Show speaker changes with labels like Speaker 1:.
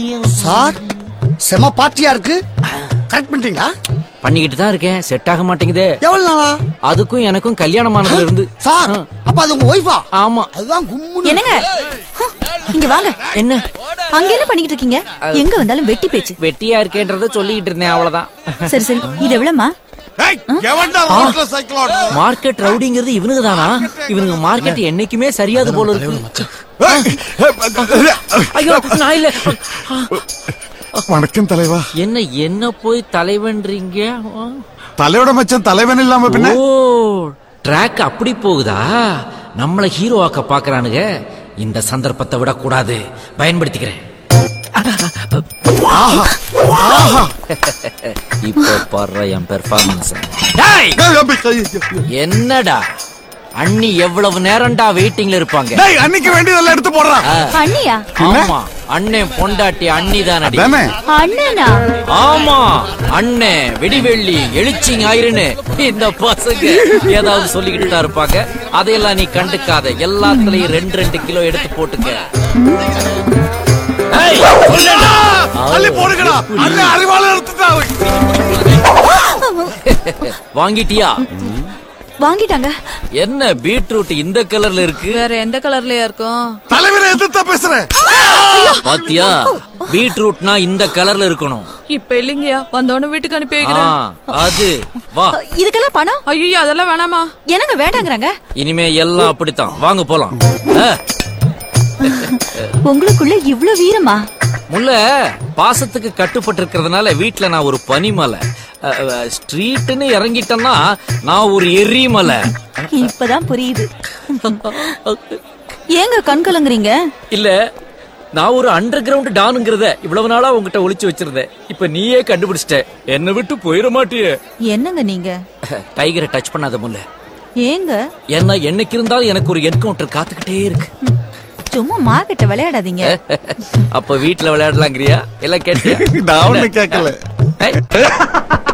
Speaker 1: Sir செம பார்ட்டியா இருக்கு correct பண்ணிட்டீங்களா
Speaker 2: பண்ணிக்கிட்டு தான் இருக்கேன் செட் ஆக மாட்டேங்குதே
Speaker 1: எவ்வளவு நாளா
Speaker 2: அதுக்கும் எனக்கும் கல்யாணம் ஆனதுல இருந்து
Speaker 1: சார்
Speaker 2: ஆ,
Speaker 1: அப்ப அது உங்க ஒய்ஃபா
Speaker 2: ஆமா
Speaker 1: அதுதான் கும்முன்னு
Speaker 3: என்னங்க ஹம், இங்க வாங்க
Speaker 2: என்ன
Speaker 3: அங்க என்ன பண்ணிட்டு இருக்கீங்க எங்க வந்தாலும் வெட்டி பேச்சு
Speaker 2: வெட்டியா இருக்கேன்றத சொல்லிக்கிட்டு இருந்தேன் அவ்வளவுதான்
Speaker 3: சரி சரி இது எவ்வளவுமா
Speaker 2: மார்க்கெட் ரவுடிங்கிறது இவனுக்கு தானா இவனுங்க மார்க்கெட் என்னைக்குமே சரியாது போல இருக்கு ஐயோ நான் இல்ல
Speaker 4: வணக்கம் தலைவா
Speaker 2: என்ன என்ன போய் தலைவன்றீங்க ஆ.
Speaker 4: தலையோட மச்சன் தலைவன் இல்லாம பின்ன
Speaker 2: ஓ ட்ராக் அப்படி போகுதா நம்மள ஹீரோ ஆக்க பாக்குறானுங்க இந்த சந்தர்ப்பத்தை விடக்கூடாது பயன்படுத்திக்கிறேன் இப்போ பாடுற என் பெர்ஃபார்மன்ஸ் என்னடா அண்ணி எவ்வளவு நேரம்டா வெயிட்டிங்ல இருப்பாங்க
Speaker 4: டேய் அன்னைக்கு வேண்டியதெல்லாம் எடுத்து போடுறான்
Speaker 2: ஆ,
Speaker 3: அண்ணியா
Speaker 2: ஆமா அண்ணன் பொண்டாட்டி அண்ணி தானடி
Speaker 4: தானே
Speaker 3: அண்ணனா
Speaker 2: ஆமா அண்ணே வெடிவெள்ளி எழுச்சி ஞாயிறுன்னு இந்த பசங்க ஏதாவது சொல்லிக்கிட்டு தான் இருப்பாங்க அதையெல்லாம் நீ கண்டுக்காத எல்லாத்துலயும் ரெண்டு ரெண்டு கிலோ எடுத்து போட்டுக்க ஏய், சொல்லுடா.
Speaker 4: அள்ளி போடுங்கடா அண்ணன் அறிவாளர் எடுத்துட்டான்
Speaker 2: வாங்கிட்டியா
Speaker 3: வாங்கிட்டாங்க
Speaker 2: என்ன பீட்ரூட் இந்த கலர்ல இருக்கு
Speaker 5: வேற எந்த கலர்லயா இருக்கும்
Speaker 4: தலைவரை எதிர்த்தா பேசுறேன்
Speaker 2: பாத்தியா பீட்ரூட்னா இந்த கலர்ல இருக்கணும்
Speaker 5: இப்ப இல்லைங்கயா வந்தோடனே வீட்டுக்கு அனுப்பி
Speaker 2: ஆ,
Speaker 5: வைக்கிறேன்
Speaker 2: அது வா
Speaker 3: இதுக்கெல்லாம் பணம்
Speaker 5: ஐயோ அதெல்லாம் வேணாமா
Speaker 3: என்னங்க வேண்டாங்கறாங்க
Speaker 2: இனிமே எல்லாம் அப்படித்தான் வாங்க போலாம் ஆ.
Speaker 3: உங்களுக்குள்ள இவ்ளோ வீரமா
Speaker 2: முல்ல பாசத்துக்கு கட்டுப்பட்டு இருக்கிறதுனால வீட்டுல நான் ஒரு பனிமலை அஹ், அஹ், ஸ்ட்ரீட்னு இறங்கிட்டேன்னா நான் ஒரு எரிமலை
Speaker 3: இப்பதான் புரியுது ஏங்க கண் கலங்குறீங்க
Speaker 2: இல்ல நான் ஒரு அண்டர் கிரவுண்ட் டானுங்கிறத இவ்வளவு நாளா உங்ககிட்ட ஒளிச்சு வச்சிருந்தேன் இப்ப நீயே கண்டுபிடிச்சிட்ட என்னை விட்டு போயிட மாட்டியே
Speaker 3: என்னங்க நீங்க
Speaker 2: டைகரை டச் பண்ணாத முல்ல
Speaker 3: ஏங்க
Speaker 2: ஏன்னா என்னைக்கு இருந்தாலும் எனக்கு ஒரு என்கவுண்டர் காத்துக்கிட்டே இருக்கு
Speaker 3: சும்மா மார்க்கெட்ட விளையாடாதீங்க
Speaker 2: அப்ப வீட்டுல விளையாடலாங்கிறியா எல்லாம் கேட்டியா
Speaker 4: நான் ஒண்ணு கேட்கல
Speaker 2: ஏய்.